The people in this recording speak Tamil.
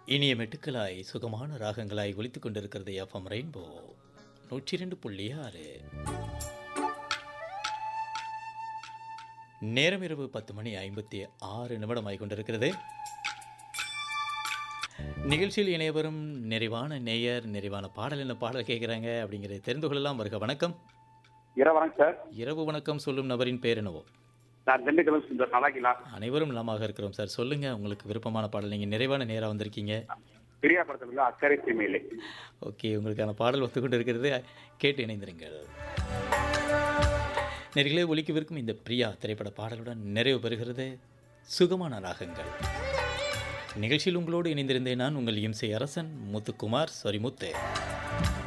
இனிய மெட்டுக்களாய் சுகமான ராகங்களாய் ஒலித்துக் கொண்டிருக்கிறது எஃப்எம் ரெயின்போ நூற்றி இரண்டு புள்ளி ஆறு நேரம் இரவு பத்து மணி ஐம்பத்தி ஆறு நிமிடமாய் கொண்டிருக்கிறது நிகழ்ச்சியில் இணையவரும் நிறைவான நேயர் நிறைவான பாடல் என்ன பாடல் கேட்குறாங்க அப்படிங்கிறத தெரிந்து கொள்ளலாம் வருக வணக்கம் இரவரங்க சார் இரவு வணக்கம் சொல்லும் நபரின் பேர் என்னவோ நான் திண்டுக்கல் சுந்தர் நல்லாக்கிலா அனைவரும் நலமாக இருக்கிறோம் சார் சொல்லுங்க உங்களுக்கு விருப்பமான பாடல் நீங்கள் நிறைவான நேராக வந்திருக்கீங்க பிரியா படத்துல இருந்து அக்கறை தீமையிலே ஓகே உங்களுக்கான பாடல் வந்து கொண்டு இருக்கிறது கேட்டு இணைந்திருங்கள் நேர்களே ஒலிக்கவிருக்கும் இந்த பிரியா திரைப்பட பாடலுடன் நிறைவு பெறுகிறது சுகமான ராகங்கள் நிகழ்ச்சியில் உங்களோடு இணைந்திருந்தேன் நான் உங்கள் இம்சை அரசன் முத்துக்குமார் சொரிமுத்து